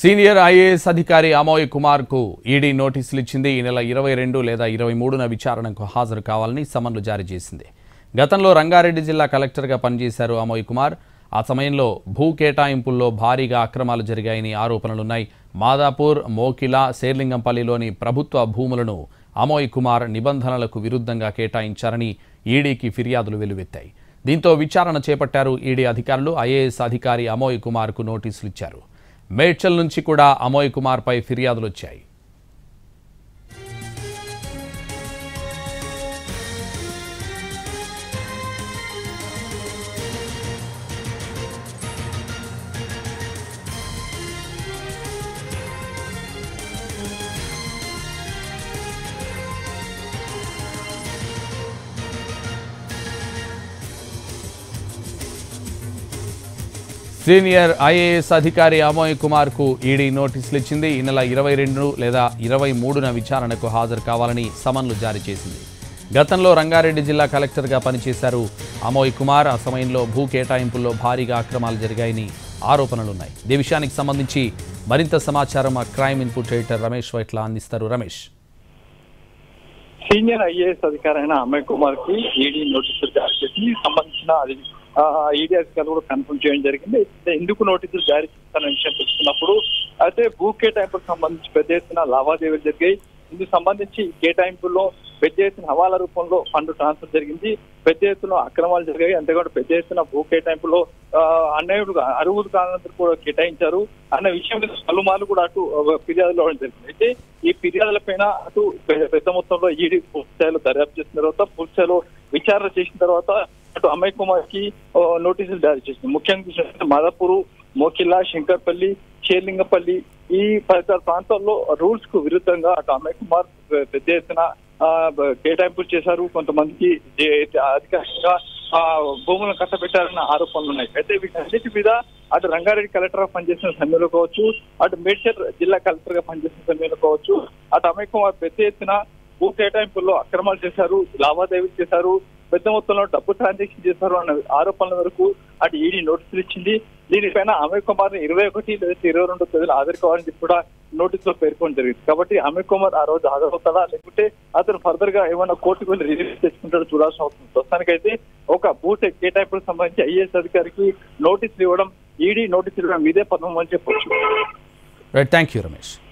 Senior IAS అధికారి అమోయ్ కుమార్ కు ED నోటీసులు ఇచ్చింది ఈ నెల ఇరవై రెండు లేదా ఇరవై మూడున విచారణకు హాజరు కావాలని సమన్లు జారీ చేసింది గతంలో రంగారెడ్డి జిల్లా కలెక్టర్గా పనిచేశారు అమోయ్ కుమార్ ఆ సమయంలో భూ కేటాయింపుల్లో భారీగా అక్రమాలు జరిగాయని ఆరోపణలున్నాయి మాదాపూర్ మోకిల శేర్లింగంపల్లిలోని ప్రభుత్వ భూములను అమోయ్ కుమార్ నిబంధనలకు విరుద్ధంగా కేటాయించారని ఈడీకి ఫిర్యాదులు వెలువెత్తాయి దీంతో విచారణ చేపట్టారు ఈడీ అధికారులు ఐఏఎస్ అధికారి అమోయ్ కుమార్కు నోటీసులు ఇచ్చారు మేడ్చల్ నుంచి కూడా అమోయ్ కుమార్పై ఫిర్యాదులు వచ్చాయి సీనియర్ ఐఏఎస్ అధికారి అమోయ్ కుమార్ కు ఈడీ నోటీసులు ఇచ్చింది ఈ నెల ఇరవై రెండు లేదా ఇరవై మూడున విచారణకు హాజరు కావాలని సమన్లు జారీ చేసింది గతంలో రంగారెడ్డి జిల్లా కలెక్టర్గా పనిచేశారు అమోయ్ కుమార్ ఆ సమయంలో భూ కేటాయింపుల్లో భారీగా అక్రమాలు జరిగాయని ఆరోపణలున్నాయి ఈ విషయానికి సంబంధించి మరింత సమాచారం మా crime input editor Ramesh Vaitla అందిస్తారు రమేష్ సీనియర్ ఐఏఎస్ అధికారి అయిన అమయ్ కుమార్ కి ఈడీ నోటీసులు జారీ చేసి సంబంధించిన అది ఈడీ అధికారులు కూడా కన్ఫర్మ్ చేయడం జరిగింది అయితే ఎందుకు నోటీసులు జారీ చేస్తారన్న విషయం తెలుసుకున్నప్పుడు అయితే భూ కేటాయింపులకు సంబంధించి పెద్ద ఎత్తున లావాదేవీలు జరిగాయి ఇందుకు సంబంధించి కేటాయింపుల్లో పెద్ద ఎత్తున హవాలా రూపంలో ఫండ్ ట్రాన్స్ఫర్ జరిగింది పెద్ద ఎత్తున అక్రమాలు జరిగాయి అంతేకాదు పెద్ద ఎత్తున భూ కేటాయింపులో అన్యాయుడు అరువులు కానందరూ కూడా కేటాయించారు అన్న విషయం మీద పలుమార్లు కూడా అటు ఆ, ఫిర్యాదులు ఇవ్వడం జరిగింది అయితే ఈ ఫిర్యాదుల పైన అటు పె- పెద్ద మొత్తంలో ఈడీ పూర్తి స్థాయిలో దర్యాప్తు చేసిన తర్వాత పూర్తి స్థాయిలో విచారణ చేసిన తర్వాత అటు అమయ్ కుమార్ కి ఆ, నోటీసులు జారీ చేసింది ముఖ్యంగా చూసినట్లయితే మాదాపూర్ మోకిల్లా శంకర్పల్లి షేర్లింగపల్లి ఈ తదితర ప్రాంతాల్లో రూల్స్ కు విరుద్ధంగా అటు అమయ్ కుమార్ పె- పెద్ద ఎత్తున ఆ, బ- కేటాయింపులు చేశారు కొంతమందికి జే- అధికారికంగా ఆ, భూములను కట్టబెట్టారన్న ఆరోపణలు ఉన్నాయి అయితే వీటన్నిటి మీద అటు రంగారెడ్డి కలెక్టర్ గా పనిచేసిన సమయంలో కావచ్చు అటు మేడ్చల్ జిల్లా కలెక్టర్ గా పనిచేసిన సమయంలో కావచ్చు అటు అమయ్ కుమార్ పెద్ద ఎత్తున భూ కేటాయింపుల్లో అక్రమాలు చేశారు లావాదేవీలు చేశారు పెద్ద మొత్తంలో డబ్బు ట్రాన్సాక్షన్ చేశారు అన్న ఆరోపణల వరకు అటు ఈడీ నోటీసులు ఇచ్చింది దీనిపైన అమయ్ కుమార్ ని ఇరవై ఒకటి లేదా ఇరవై రెండు తేదీలు హాజరు కావాలని చెప్పి కూడా నోటీసులో పేర్కొనడం జరిగింది కాబట్టి అమయ్ కుమార్ ఆ రోజు హాజరవుతాడా లేకుంటే అతను ఫర్దర్ గా ఏమైనా కోర్టుకు వెళ్ళి రిలీజ్ తెచ్చుకుంటాడో చూడాల్సిన అవసరం ఉంది. ప్రస్తుతానికైతే ఒక భూట్ కేటాయింపులకు సంబంధించి ఐఏఎస్ అధికారికి నోటీసులు ఇవ్వడం ఈడీ నోటీసులు ఇవ్వడం ఇదే పదం అని చెప్పొచ్చు రైట్ థ్యాంక్ యూ రమేష్